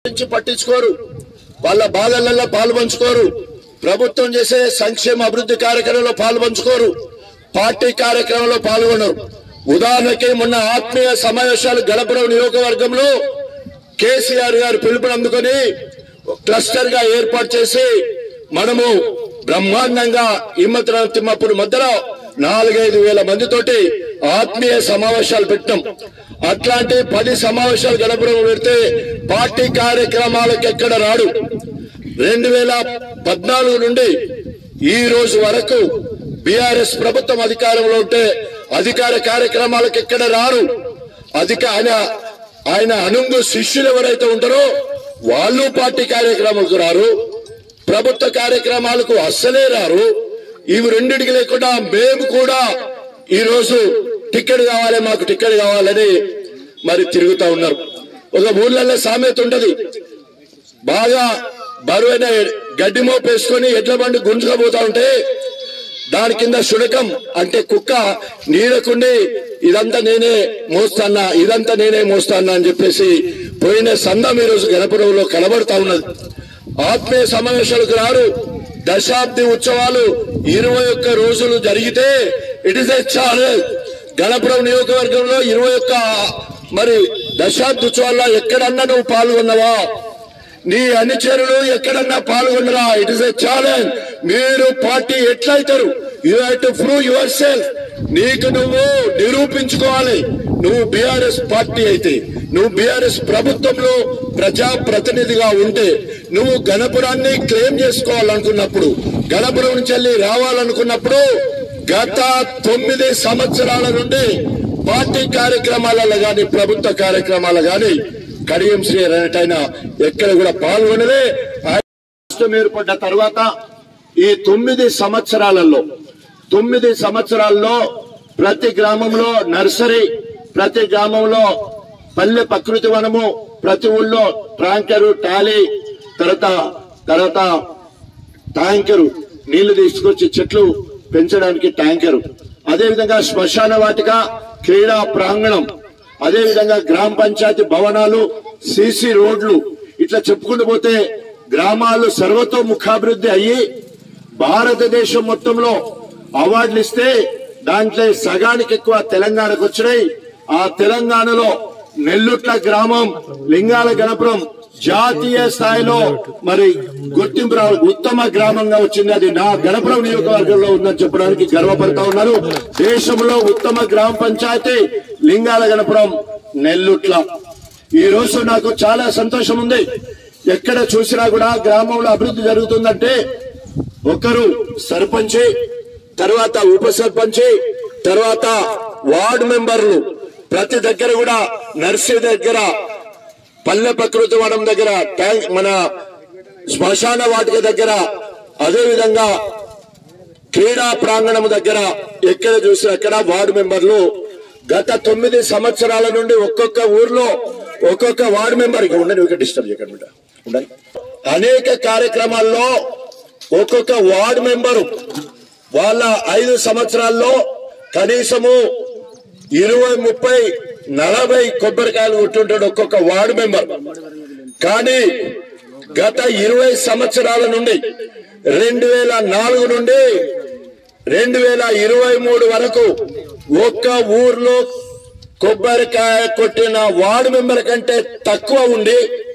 పట్టించి పట్టించుకోరు వాళ్ళ బాధలలో పాలు పంచుకోరు ప్రభుత్వం చేసే సంక్షేమ అభివృద్ధి కార్యక్రమంలో పాలు పంచుకోరు పార్టీ కార్యక్రమంలో పాల్గొనరు ఉదాహరణకి మొన్న ఆత్మీయ సమావేశాలు గడపడం నియోజకవర్గంలో కేసీఆర్ గారు పిలుపుని అందుకొని క్లస్టర్ గా ఏర్పాటు చేసి మనము బ్రహ్మాండంగా ఇమ్మతుల తిమ్మప్పుడు మధ్యలో నాలుగైదు వేల మందితోటి ఆత్మీయ సమావేశాలు పెట్టాం అట్లాంటి పది సమావేశాలు గడపడం పెడితే పార్టీ కార్యక్రమాలకు ఎక్కడ రాడు రెండు వేల పద్నాలుగు నుండి ఈ రోజు వరకు బీఆర్ఎస్ ప్రభుత్వం అధికారంలో ఉంటే అధికార కార్యక్రమాలకు ఎక్కడ రారు అధిక ఆయన ఆయన అనుంగు శిష్యులు ఎవరైతే ఉంటారో వాళ్ళు పార్టీ కార్యక్రమాలకు రారు ప్రభుత్వ కార్యక్రమాలకు అస్సలే రారు ఇవి రెండింటికి లేకుండా మేము కూడా ఈ రోజు టికెట్ కావాలి మాకు టికెట్ కావాలని మరి తిరుగుతా ఉన్నారు ఒక ఊళ్ళల్లో సామెత ఉంటది బాగా బరువైన గడ్డి మోపేసుకొని ఎడ్ల బండి గుంజుకపోతా ఉంటే దాని కింద శునకం అంటే కుక్క నీడకుండి ఇదంతా నేనే మోస్తానా ఇదంతా నేనే మోస్తానా అని చెప్పేసి పోయిన సందం ఈ రోజు గణపురంలో కనబడతా ఉన్నది ఆత్మీయ సమావేశాలకు రారు దశాబ్ది ఉత్సవాలు ఇరవై ఒక్క రోజులు జరిగితే it is a challenge Ganapuram నియోజకవర్గంలో ఇరవై ఒక్క మరి దశాబ్ది ఉత్సవాల్లో ఎక్కడన్నా నువ్వు పాల్గొన్నావా నీ అనుచరులు ఎక్కడన్నా పాల్గొన్నరా ఇట్ ఇస్ ఎ ఛాలెంజ్ మీరు పార్టీ ఎట్లయితారు you have to prove yourself నీకు నువ్వు నిరూపించుకోవాలి నువ్వు బీఆర్ఎస్ పార్టీ అయితే నువ్వు బీఆర్ఎస్ ప్రభుత్వంలో ప్రజా ప్రతినిధిగా ఉంటే నువ్వు గణపురాన్ని క్లెయిమ్ చేసుకోవాలనుకున్నప్పుడు గణపురం నుంచి వెళ్ళి రావాలనుకున్నప్పుడు గత తొమ్మిది సంవత్సరాల నుండి పార్టీ కార్యక్రమాలలో గాని ప్రభుత్వ కార్యక్రమాలు గాని కడియం శ్రీ అనేటైన ఎక్కడ కూడా పాల్గొనలే ఆయన రాష్ట్రం ఏర్పడ్డ తర్వాత ఈ తొమ్మిది సంవత్సరాలలో తొమ్మిది సంవత్సరాల్లో ప్రతి గ్రామంలో నర్సరీ ప్రతి గ్రామంలో పల్లె ప్రకృతి వనము ప్రతి ఊళ్ళో ట్రాంకరు టాలీ తర్వాత తర్వాత ట్యాంకరు నీళ్లు తీసుకొచ్చి చెట్లు పెంచడానికి ట్యాంకరు అదేవిధంగా శ్మశాన వాటిక క్రీడా ప్రాంగణం అదేవిధంగా గ్రామ పంచాయతీ భవనాలు సీసీ రోడ్లు ఇట్లా చెప్పుకుంటూ పోతే గ్రామాలు సర్వతోముఖాభివృద్ధి అయ్యి భారతదేశం మొత్తంలో అవార్డులు ఇస్తే దాంట్లో సగానికి ఎక్కువ తెలంగాణకు వచ్చినాయి ఆ తెలంగాణలో నెల్లుట్ల గ్రామం లింగాల గణపురం జాతీయ స్థాయిలో మరి గుర్తింపు రావాలి ఉత్తమ గ్రామంగా వచ్చింది అది నా గణపురం నియోజకవర్గంలో ఉందని చెప్పడానికి గర్వపడతా ఉన్నారు దేశంలో ఉత్తమ గ్రామ పంచాయతీ లింగాల గణపురం నెల్లుట్ల ఈ రోజు నాకు చాలా సంతోషం ఉంది ఎక్కడ చూసినా కూడా గ్రామంలో అభివృద్ధి జరుగుతుందంటే ఒకరు సర్పంచి తర్వాత ఉప సర్పంచి తర్వాత వార్డు మెంబర్లు ప్రతి దగ్గర కూడా నర్సరీ దగ్గర పల్లె ప్రకృతి వనం దగ్గర ట్యాంక్ మన శ్మశాన వాటిక దగ్గర అదే విధంగా క్రీడా ప్రాంగణం దగ్గర ఎక్కడ చూసినా అక్కడ వార్డు మెంబర్లు గత తొమ్మిది సంవత్సరాల నుండి ఒక్కొక్క ఊర్లో ఒక్కొక్క వార్డు మెంబర్ ఇక ఉండండి ఇక్కడ డిస్టర్బ్ చేయకండి బిడ్డ. ఉండండి అనేక కార్యక్రమాల్లో ఒక్కొక్క వార్డు మెంబరు వాళ్ళ ఐదు సంవత్సరాల్లో కనీసము ఇరవై ముప్పై నలభై కొబ్బరికాయలు కొట్టుంటాడు ఒక్కొక్క వార్డు మెంబర్ కానీ గత ఇరవై సంవత్సరాల నుండి రెండు వేల నాలుగు నుండి రెండు వేల ఇరవై మూడు వరకు ఒక్క ఊర్లో కొబ్బరికాయ కొట్టిన వార్డు మెంబర్ కంటే తక్కువ ఉండి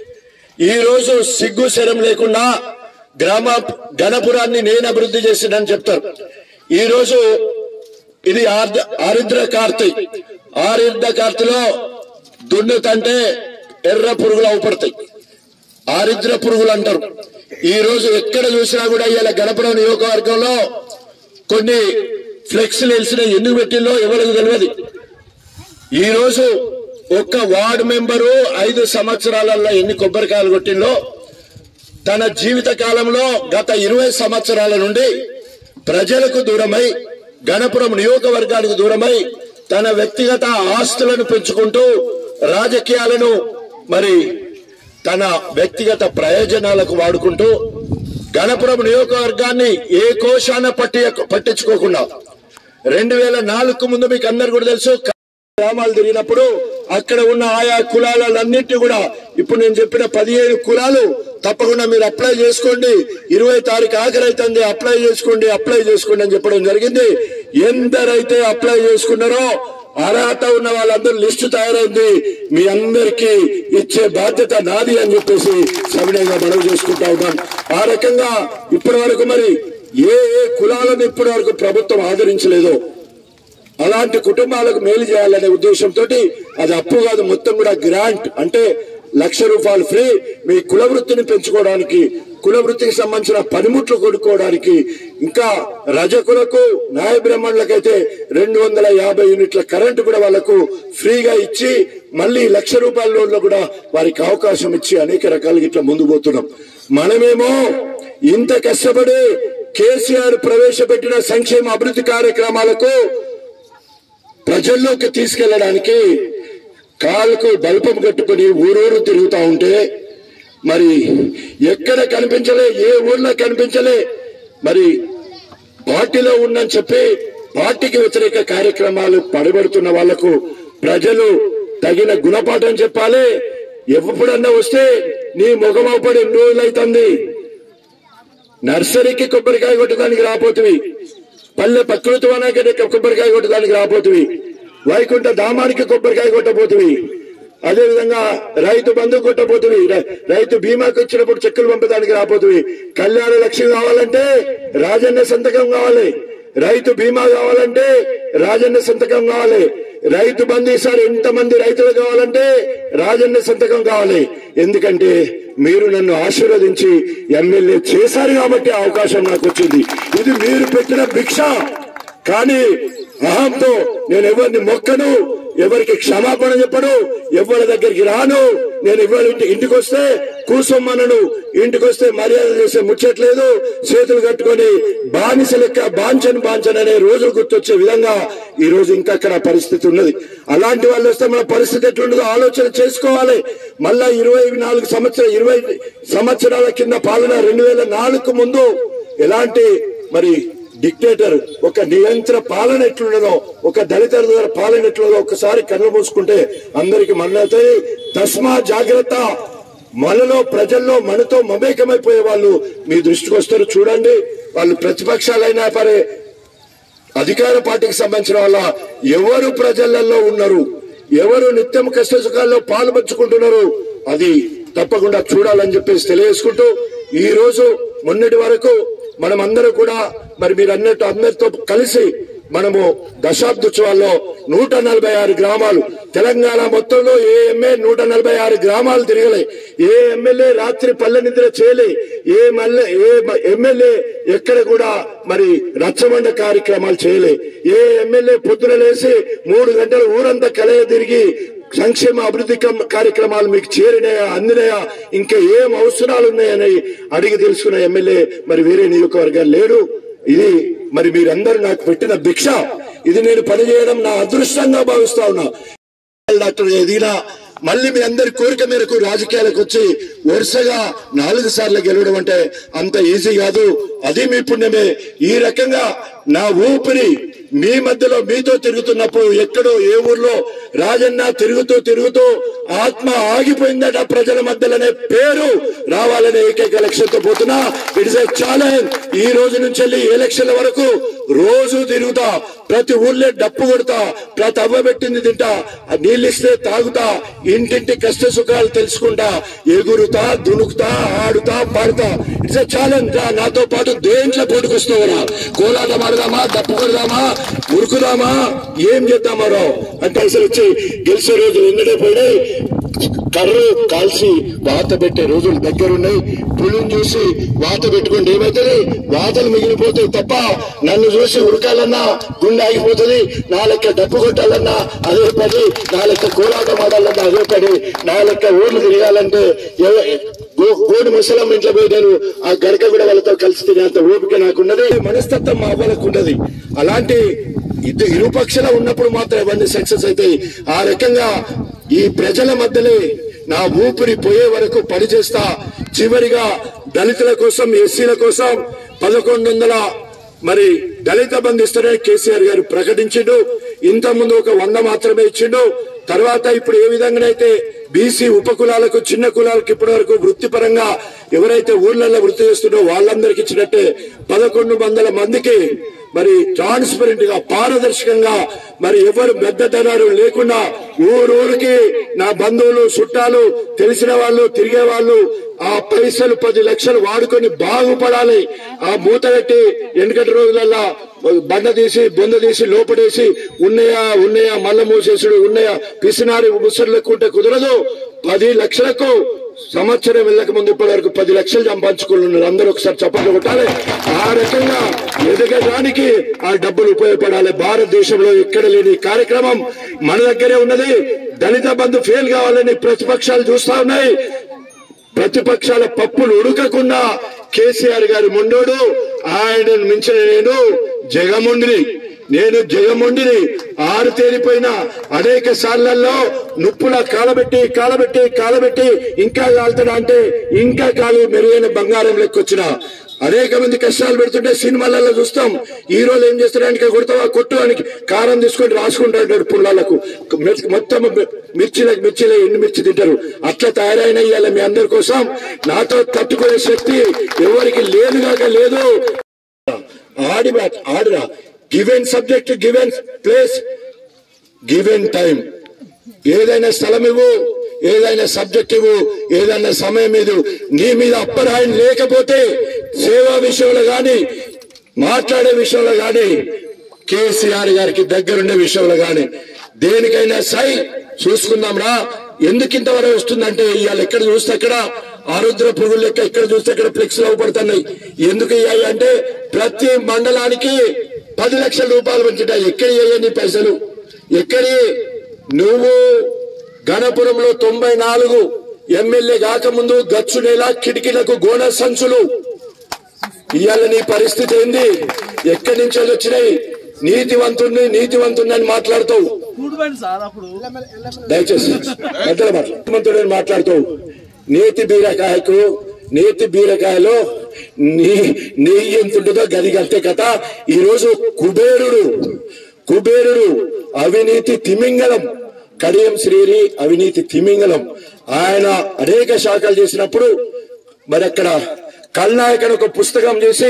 ఈ రోజు సిగ్గు శరం లేకుండా గ్రామ గణపురాన్ని నేను అభివృద్ధి చేసిందని చెప్తారు ఈ రోజు ఇది ఆర్ద- ఆరుద్ర కార్తె ఆరుద్ర కార్తెలో దున్నుతంటే ఎర్ర పురుగులు అవపడతాయి ఆరిద్ర పురుగులు అంటారు ఈ రోజు ఎక్కడ చూసినా కూడా ఇవాళ గణపురం నియోజకవర్గంలో కొన్ని ఫ్లెక్స్లు వెలిసిన ఎందుకు పెట్టిందో ఎవరికి తెలియదు ఈ రోజు ఒక్క వార్డు మెంబరు ఐదు సంవత్సరాలలో ఎన్ని కొబ్బరికాయలు కొట్టిందో తన జీవిత కాలంలో గత ఇరవై సంవత్సరాల నుండి ప్రజలకు దూరమై గణపురం నియోజకవర్గానికి దూరమై తన వ్యక్తిగత ఆస్తులను పెంచుకుంటూ రాజకీయాలను మరి తన వ్యక్తిగత ప్రయోజనాలకు వాడుకుంటూ గణపురం నియోజకవర్గాన్ని ఏ కోశాన పట్టి పట్టించుకోకుండా రెండు వేల నాలుగు ముందు మీకు అందరు కూడా తెలుసు గ్రామాలు తిరిగినప్పుడు అక్కడ ఉన్న ఆయా కులాలన్నింటినీ కూడా ఇప్పుడు నేను చెప్పిన పదిహేను కులాలు తప్పకుండా మీరు అప్లై చేసుకోండి ఇరవై తారీఖు ఆఖరి అవుతుంది అప్లై చేసుకోండి అప్లై చేసుకోండి అని చెప్పడం జరిగింది ఎందరైతే అప్లై చేసుకున్నారో అర్హత ఉన్న వాళ్ళందరూ లిస్టు తయారైంది మీ అందరికీ ఇచ్చే బాధ్యత నాది అని చెప్పేసి సవినయంగా మనవి చేసుకుంటా ఉన్నాం ఆ రకంగా ఇప్పటి వరకు మరి ఏ ఏ కులాలను ఇప్పటి వరకు ప్రభుత్వం ఆదరించలేదో అలాంటి కుటుంబాలకు మేలు చేయాలనే ఉద్దేశంతో అది అప్పు కాదు మొత్తం కూడా గ్రాంట్ అంటే లక్ష రూపాయలు ఫ్రీ మీ కుల వృత్తిని పెంచుకోవడానికి కుల వృత్తికి సంబంధించిన పనిముట్లు కొనుక్కోవడానికి ఇంకా రజకులకు న్యాయ బ్రాహ్మణులకైతే రెండు వందల యాభై యూనిట్ల కరెంటు కూడా వాళ్లకు ఫ్రీగా ఇచ్చి మళ్ళీ లక్ష రూపాయల లోన్లో కూడా వారికి అవకాశం ఇచ్చి అనేక రకాలుగా ఇట్లా ముందు పోతున్నాం మనమేమో ఇంత కష్టపడి కేసీఆర్ ప్రవేశపెట్టిన సంక్షేమ అభివృద్ధి కార్యక్రమాలకు ప్రజల్లోకి తీసుకెళ్లడానికి కాలుకు బల్పం కట్టుకుని ఊరూరు తిరుగుతా ఉంటే మరి ఎక్కడ కనిపించలే ఏ ఊర్లో కనిపించలే మరి పార్టీలో ఉన్నని చెప్పి పార్టీకి వ్యతిరేక కార్యక్రమాలు పడబెడుతున్న వాళ్లకు ప్రజలు తగిన గుణపాఠం చెప్పాలి ఎప్పుడన్నా వస్తే నీ ముఖం అవపడి ఎన్ని రోజులైతుంది నర్సరీకి కొబ్బరికాయ కొట్టడానికి రాపోతుంది పల్లె ప్రకృతి వనానికి కొబ్బరికాయ కొట్టడానికి రాపోతుంది వైకుంఠ ధామానికి కొబ్బరికాయ కొట్టబోతుంది అదే విధంగా రైతు బంధు కొట్టబోతుంది రై- రైతు బీమాకి వచ్చినప్పుడు చెక్కులు పంపడానికి రాబోతుంది కళ్యాణ లక్ష్యం కావాలంటే రాజన్న సంతకం కావాలి రైతు బీమా కావాలంటే రాజన్న సంతకం కావాలి రైతు బంధు ఈసారి ఎంతమంది రైతులు కావాలంటే రాజన్న సంతకం కావాలి ఎందుకంటే మీరు నన్ను ఆశీర్వదించి ఎమ్మెల్యే చేశారు కాబట్టి ఆ అవకాశం నాకు వచ్చింది ఇది మీరు పెట్టిన భిక్ష కానీ అహంతో నేను ఎవరిని మొక్కను ఎవరికి క్షమాపణ చెప్పను ఎవరి దగ్గరికి రాను నేను ఎవరి ఇంటి ఇంటికి వస్తే కూసొమ్మనను ఇంటికి వస్తే మర్యాద చేసే ముచ్చట్లేదు చేతులు కట్టుకొని బానిస లెక్క బాంచను బాంచను అనే రోజు గుర్తొచ్చే విధంగా ఈ రోజు ఇంకా అక్కడ పరిస్థితి ఉన్నది అలాంటి వాళ్ళు వస్తే మన పరిస్థితి ఎట్లుండదో ఆలోచన చేసుకోవాలి మళ్ళా ఇరవై నాలుగు సంవత్సరాలు ఇరవై సంవత్సరాల కింద పాలన రెండు వేల నాలుగు ముందు ఎలాంటి మరి డిక్టేటర్ ఒక నియంత్ర పాలన ఎట్లున్నదో ఒక దళిత పాలన ఎట్లున్నదో ఒకసారి కళ్ళు మూసుకుంటే అందరికి మన్నవుతాయి తస్మా జాగ్రత్త మనలో ప్రజల్లో మనతో మమేకమైపోయే వాళ్ళు మీ దృష్టికి వస్తారు చూడండి వాళ్ళు ప్రతిపక్షాలైనా పరే అధికార పార్టీకి సంబంధించిన వాళ్ళ ఎవరు ప్రజలలో ఉన్నారు ఎవరు నిత్యం కష్ట సుఖాల్లో పాలు పంచుకుంటున్నారు అది తప్పకుండా చూడాలని చెప్పేసి తెలియజేసుకుంటూ ఈ రోజు మొన్నటి వరకు మనం అందరూ కూడా మరి మీరు అన్నట్టు అందరితో కలిసి మనము దశాబ్దోత్సవాల్లో నూట నలభై ఆరు గ్రామాలు తెలంగాణ మొత్తంలో ఏ ఎమ్మె నూట నలభై ఆరు గ్రామాలు తిరగలే ఏ ఎమ్మెల్యే రాత్రి పల్లె నిద్ర చేయలే ఏ మల్లె ఏ మ- ఎమ్మెల్యే ఎక్కడ కూడా మరి రచ్చబండ కార్యక్రమాలు చేయలే ఏ ఎమ్మెల్యే పొద్దున లేసి మూడు గంటలు ఊరంతా కలయ తిరిగి సంక్షేమ అభివృద్ధి కం- కార్యక్రమాలు మీకు చేరినాయా అందినాయా ఇంకా ఏం అవసరాలు ఉన్నాయని అడిగి తెలుసుకున్న ఎమ్మెల్యే మరి వేరే నియోజకవర్గాలు లేడు ఇది మరి మీరందరూ నాకు పెట్టిన భిక్ష ఇది నేను పనిచేయడం నా అదృష్టంగా భావిస్తా ఉన్నా డాక్టర్ ఎదిగినా మళ్ళీ మీ అందరి కోరిక మేరకు రాజకీయాలకు వచ్చి వరుసగా నాలుగు సార్లు గెలవడం అంటే అంత ఈజీ కాదు అది మీ పుణ్యమే ఈ రకంగా నా ఊపిరి మీ మధ్యలో మీతో తిరుగుతున్నప్పుడు ఎక్కడో ఏ ఊర్లో రాజన్న తిరుగుతూ తిరుగుతూ ఆత్మ ఆగిపోయిందట ప్రజల మధ్యలోనే పేరు రావాలనే ఏకైక లక్ష్యంతో పోతున్నా ఇట్స్ ఎ ఛాలెంజ్ ఈ రోజు నుంచి వెళ్ళి ఎలక్షన్ల వరకు రోజు తిరుగుతా ప్రతి ఊర్లో డప్పు కొడతా ప్రతి అవ్వ పెట్టింది తింటా ఆ నీళ్ళిస్తే తాగుతా ఇంటింటి కష్ట సుఖాలు తెలుసుకుంటా ఎగురుతా దునుకుతా ఆడుతా పాడుతా ఇట్స్ ఎ ఛాలెంజ్ రా నాతో పాటు దేంట్లో పోటుకొస్తావురా కోలాటం ఆడదామా డప్పు కొడదామా ఉరుకుదామా ఏం చేద్దామా రావు అంటే అసలు వచ్చి గెలిచే రోజులు ఎన్నడే పోయినాయి కర్ర కాల్చి వాత పెట్టే రోజులు దగ్గరున్నాయి పులిని చూసి వాత పెట్టుకుంటే ఏమైతుంది వాతలు మిగిలిపోతాయి తప్ప నన్ను చూసి ఉరకాలన్నా గుండె ఆగిపోతుంది నా లెక్క డప్పు కొట్టాలన్నా అదే పని నా లెక్క కోలాటం ఆడాలన్నా అదే పని నా లెక్క ఊర్లు తిరగాలంటే ఎవ- గో- గోడు ముసలం ఇంట్లో పోయి నేను ఆ గడక కూడా వాళ్ళతో కలిసి తినేంత ఓపిక నాకున్నది మనస్తత్వం మా అవ్వలకు ఉన్నది అలాంటి ఇద్దరు ఇరుపక్షాల ఉన్నప్పుడు మాత్రం ఇవన్నీ సక్సెస్ అవుతాయి ఆ రకంగా ఈ ప్రజల మధ్యలో నా ఊపిరి పోయే వరకు పనిచేస్తా చివరిగా దళితుల కోసం ఎస్సీల కోసం పదకొండు వందల మరి దళిత బంధు ఇస్తారని కేసీఆర్ గారు ప్రకటించిండు ఇంత ముందు ఒక వంద మాత్రమే ఇచ్చిండు తర్వాత ఇప్పుడు ఏ విధంగానైతే బీసీ ఉపకులాలకు చిన్న కులాలకు ఇప్పటి వరకు వృత్తిపరంగా ఎవరైతే ఊర్లలో వృత్తి చేస్తున్నారో వాళ్ళందరికి ఇచ్చినట్టే పదకొండు వందల మందికి మరి ట్రాన్స్పరెంట్ గా పారదర్శకంగా మరి ఎవరు పెద్దతనాలు లేకుండా ఊరూరికి నా బంధువులు చుట్టాలు తెలిసిన వాళ్ళు తిరిగే వాళ్ళు ఆ పైసలు పది లక్షలు వాడుకొని బాగుపడాలి ఆ మూత పెట్టి వెనకటి రోజులల్లా బండ తీసి బొంద తీసి లోపడేసి ఉన్నయా ఉన్నయా మల్ల మూసేసుడు ఉన్నయా పిసినారి ముసర్లకుంటే కుదరదు పది లక్షలకు సంవత్సరం వెళ్ళక ముందు ఇప్పటి వరకు పది లక్షలు సంపాదించుకున్నారు అందరూ ఒకసారి చప్పట్లు కొట్టాలి ఆ రకంగా ఎదగడానికి ఆ డబ్బులు ఉపయోగపడాలి భారతదేశంలో ఎక్కడ లేని ఈ కార్యక్రమం మన దగ్గరే ఉన్నది దళిత బంధు ఫెయిల్ కావాలని ప్రతిపక్షాలు చూస్తా ఉన్నాయి ప్రతిపక్షాల పప్పులు ఉడకకుండా కేసీఆర్ గారి ముండోడు ఆయనను మించిన నేను జగముండిని నేను జగముండిని ఆరు తేలిపోయిన అనేక సార్లలో నుప్పుల కాలబెట్టి కాలబెట్టి కాలబెట్టి ఇంకా కాలుతాడా అంటే ఇంకా కాలు మెరుగైన బంగారం లెక్కొచ్చిన అనేక మంది కష్టాలు పెడుతుంటే సినిమాలలో చూస్తాం హీరోలు ఏం చేస్తాడానికి కొడతావా కొట్టు అని కారం తీసుకొని రాసుకుంటాడు పుల్లాలకు మొత్తం మిర్చిలకు మిర్చిలే ఎండు మిర్చి తింటారు అట్లా తయారైన ఇవాళ మీ అందరి కోసం నాతో తట్టుకునే శక్తి ఎవరికి లేదు కాక లేదు ఆడి మ్యాచ్ ఆడిరా given subject given place given time ఏదైనా స్థలం ఇవ్వు ఏదైనా సబ్జెక్ట్ ఇవ్వు ఏదైనా సమయం ఇవ్వు నీ మీద అప్పరాయం లేకపోతే సేవా విషయంలో గాని మాట్లాడే విషయంలో గాని కేసీఆర్ గారికి దగ్గరుండే విషయంలో గాని దేనికైనా సై చూసుకుందాం రా ఎందుకు ఇంతవరకు వస్తుందంటే ఇవాళ ఎక్కడ చూస్తే అక్కడ ఆరుద్ర పురుగులు లెక్క ఎక్కడ చూస్తే అక్కడ ఫ్లెక్స్ అవుపడుతున్నాయి ఎందుకు ఇయ్యాయి అంటే ప్రతి మండలానికి పది లక్షల రూపాయలు పంచుతాయి ఎక్కడ నీ పైసలు ఎక్కడి నువ్వు గణపురంలో తొంభై నాలుగు ఎమ్మెల్యే కాకముందు గచ్చు నెల కిటికీలకు గోడ సంచులు ఇవాళ నీ పరిస్థితి ఏంది ఎక్కడి నుంచి వాళ్ళు వచ్చినాయి నీతివంతుణ్ణి నీతివంతుణ్ణి అని మాట్లాడుతావు కూడిపోయింది సార్ అప్పుడు దయచేసి మధ్యలో ముఖ్యమంత్రుడు మాట్లాడుతావు నేతి బీరకాయకు నేతి బీరకాయలో నీ నెయ్యి ఎంత ఉంటుందో గది అంతే కథ ఈ రోజు కుబేరుడు కుబేరుడు అవినీతి తిమింగలం కడియం శ్రీరి అవినీతి తిమింగలం ఆయన అనేక శాఖలు చేసినప్పుడు మరి అక్కడ కల్నాయకన్ ఒక పుస్తకం చేసి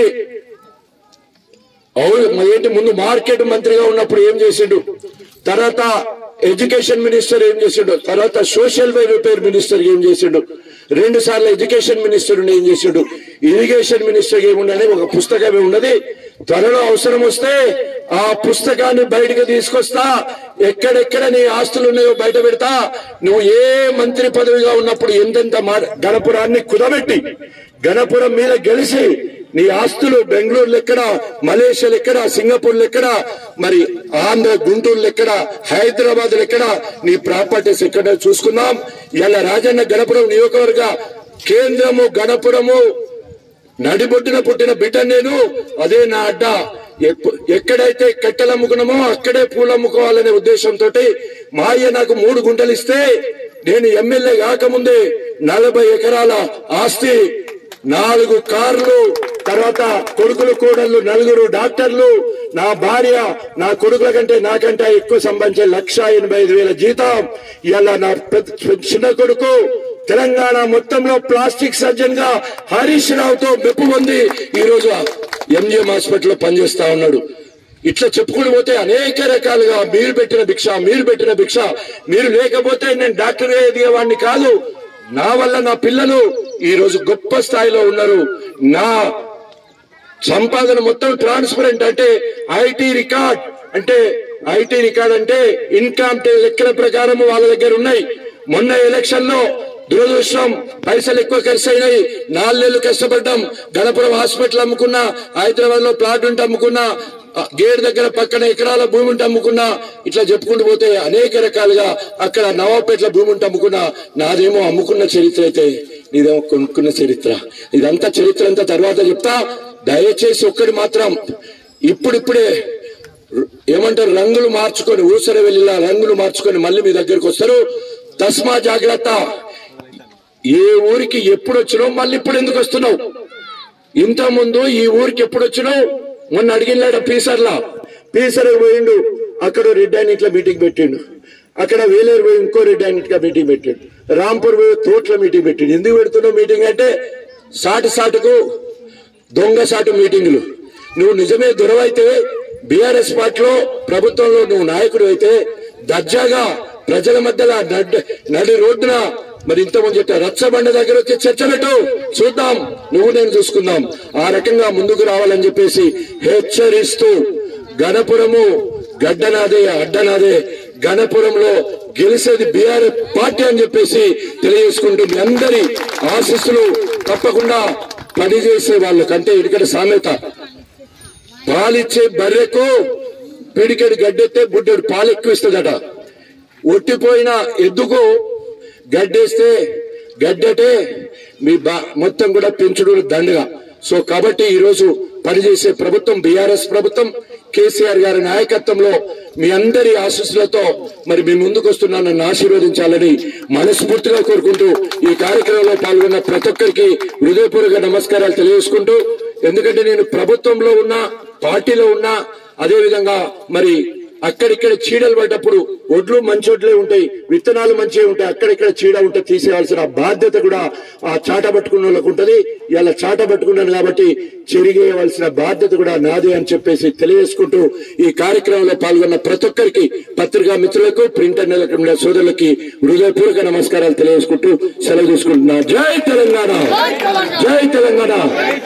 అవును మరి ఏంటి ముందు మార్కెట్ మంత్రిగా ఉన్నప్పుడు ఏం చేసిండు తర్వాత ఎడ్యుకేషన్ మినిస్టర్ ఏం చేసిండు తర్వాత సోషల్ వెల్ఫేర్ మినిస్టర్ ఏం చేసిండు రెండు సార్లు ఎడ్యుకేషన్ మినిస్టర్ ఉండి ఏం చేసిండు ఇరిగేషన్ మినిస్టర్ ఏముండని ఒక పుస్తకమే ఉన్నది త్వరలో అవసరం వస్తే ఆ పుస్తకాన్ని బయటకు తీసుకొస్తా ఎక్కడెక్కడ నీ ఆస్తులు ఉన్నాయో బయట పెడతా నువ్వు ఏ మంత్రి పదవిగా ఉన్నప్పుడు ఎంతెంత మా- గణపురాన్ని కుదబెట్టి గణపురం మీద గెలిచి నీ ఆస్తులు బెంగళూరు ఎక్కడ మలేషియాలు ఎక్కడ సింగపూర్ ఎక్కడ మరి ఆంధ్ర గుంటూరు ఎక్కడ హైదరాబాద్ ఎక్కడ నీ ప్రాపర్టీస్ ఎక్కడ చూసుకుందాం ఇలా రాజన్న గణపురం నియోజకవర్గ కేంద్రము గణపురము నడిబొడ్డున పుట్టిన బిడ్డ నేను అదే నా అడ్డ ఎప్పు- ఎక్కడైతే కట్టెలు అమ్ముకున్నామో అక్కడే పూలు అమ్ముకోవాలనే ఉద్దేశంతో మా అయ్య నాకు మూడు గుంటలు ఇస్తే నేను ఎమ్మెల్యే కాకముందే నలభై ఎకరాల ఆస్తి నాలుగు కార్లు తర్వాత కొడుకులు కోడళ్ళు నలుగురు డాక్టర్లు నా భార్య నా కొడుకుల కంటే నాకంటే ఎక్కువ సంబంధించే లక్ష ఎనభై ఐదు వేల జీతం ఇలా నా పెద్ద- చిన్న కొడుకు తెలంగాణ మొత్తంలో ప్లాస్టిక్ సర్జన్ గా హరీష్ రావుతో మెప్పు పొంది ఈ రోజు ఎంజిఎం హాస్పిటల్లో పనిచేస్తా ఉన్నాడు ఇట్లా చెప్పుకుని పోతే అనేక రకాలుగా మీరు పెట్టిన భిక్ష మీరు పెట్టిన భిక్ష మీరు లేకపోతే నేను డాక్టర్ ఎదిగేవాడిని కాదు నా వల్ల నా పిల్లలు ఈ రోజు గొప్ప స్థాయిలో ఉన్నారు నా సంపాదన మొత్తం ట్రాన్స్పరెంట్ అంటే ఐటీ రికార్డ్ అంటే ఐటీ రికార్డ్ అంటే ఇన్కమ్ ట్యాక్స్ లెక్కల ప్రకారం వాళ్ళ దగ్గర ఉన్నాయి మొన్న ఎలక్షన్ లో దురదృష్టం పైసలు ఎక్కువ ఖర్చు అయినాయి నాలుగేళ్లు కష్టపడ్డాం గణపురం హాస్పిటల్ అమ్ముకున్నా హైదరాబాద్ లో ప్లాట్ ఉంటే అమ్ముకున్నా ఆ, గేట్ దగ్గర పక్కన ఎకరాల భూమి ఉంటే అమ్ముకున్నా ఇట్లా చెప్పుకుంటూ పోతే అనేక రకాలుగా అక్కడ నవాపేట్ల భూమి ఉంటే అమ్ముకున్నా నాదేమో అమ్ముకున్న చరిత్ర అయితే నీదేమో కొనుక్కున్న చరిత్ర ఇదంతా చరిత్ర అంతా తర్వాత చెప్తా దయచేసి ఒక్కడి మాత్రం ఇప్పుడిప్పుడే ఏమంటారు రంగులు మార్చుకొని ఊసర వెళ్ళిలా రంగులు మార్చుకొని మళ్ళీ మీ దగ్గరకు వస్తారు తస్మా జాగ్రత్త ఏ ఊరికి ఎప్పుడు వచ్చినావు మళ్ళీ ఇప్పుడు ఎందుకు వస్తున్నావు ఇంత ముందు ఈ ఊరికి ఎప్పుడు వచ్చినావు మొన్న అడిగినాడు పీసర్లా పీసర్ పోయిండు అక్కడ రెడ్ ఆయన ఇట్లా మీటింగ్ పెట్టిండు అక్కడ వేలేరు పోయి ఇంకో రెడ్ ఆయన ఇట్లా మీటింగ్ పెట్టిండు రాంపూర్ పోయి తోట్ల మీటింగ్ పెట్టిండు ఎందుకు పెడుతున్నావు మీటింగ్ అంటే సాటు సాటుకు దొంగ సాటు మీటింగులు నువ్వు నిజమే దొరవైతే బీఆర్ఎస్ పార్టీలో ప్రభుత్వంలో నువ్వు నాయకుడు అయితే దర్జాగా ప్రజల మధ్యలో నడ్- నడి రోడ్డున మరి ఇంతమంది చెప్పారు రచ్చబండ దగ్గర వచ్చి చర్చ పెట్టు చూద్దాం నువ్వు నేను చూసుకుందాం ఆ రకంగా ముందుకు రావాలని చెప్పేసి హెచ్చరిస్తూ గణపురము గడ్డనాదే అడ్డనాదే గణపురంలో గెలిచేది బీఆర్ఎస్ పార్టీ అని చెప్పేసి తెలియజేసుకుంటూ మీ అందరి ఆశీస్సులు తప్పకుండా పనిచేసే వాళ్ళకంటే ఇక్కడ సామెత పాలిచ్చే బర్రెకు పిడికెడు గడ్డెత్తే బుడ్డెడు పాలు ఎక్కువ ఇస్తుందట ఒట్టిపోయిన ఎద్దుకు గడ్డేస్తే గడ్డటే మీ బా మొత్తం కూడా పెంచుడు దండగా సో కాబట్టి ఈ రోజు పనిచేసే ప్రభుత్వం బీఆర్ఎస్ ప్రభుత్వం కేసీఆర్ గారి నాయకత్వంలో మీ అందరి ఆశీస్సులతో మరి మీ ముందుకు వస్తున్నా నన్ను ఆశీర్వదించాలని మనస్ఫూర్తిగా కోరుకుంటూ ఈ కార్యక్రమంలో పాల్గొన్న ప్రతి ఒక్కరికి హృదయపూర్వక నమస్కారాలు తెలియజేసుకుంటూ ఎందుకంటే నేను ప్రభుత్వంలో ఉన్నా పార్టీలో ఉన్నా అదే విధంగా మరి అక్కడిక్కడ చీడలు పడ్డప్పుడు ఒడ్లు మంచి ఒడ్లే ఉంటాయి విత్తనాలు మంచిగా ఉంటాయి అక్కడిక్కడ చీడ ఉంటే తీసేయాల్సిన బాధ్యత కూడా ఆ చాట పట్టుకున్న వాళ్ళకు ఉంటది ఇలా చాట పట్టుకున్నాను కాబట్టి చెరిగేయవలసిన బాధ్యత కూడా నాదే అని చెప్పేసి తెలియజేసుకుంటూ ఈ కార్యక్రమంలో పాల్గొన్న ప్రతి ఒక్కరికి పత్రికా మిత్రులకు ప్రింట్ అండ్ ఎలక్ట్రానిక్ సోదరులకి హృదయపూర్వక నమస్కారాలు తెలియజేసుకుంటూ సెలవు తీసుకుంటున్నా జై తెలంగాణ జై తెలంగాణ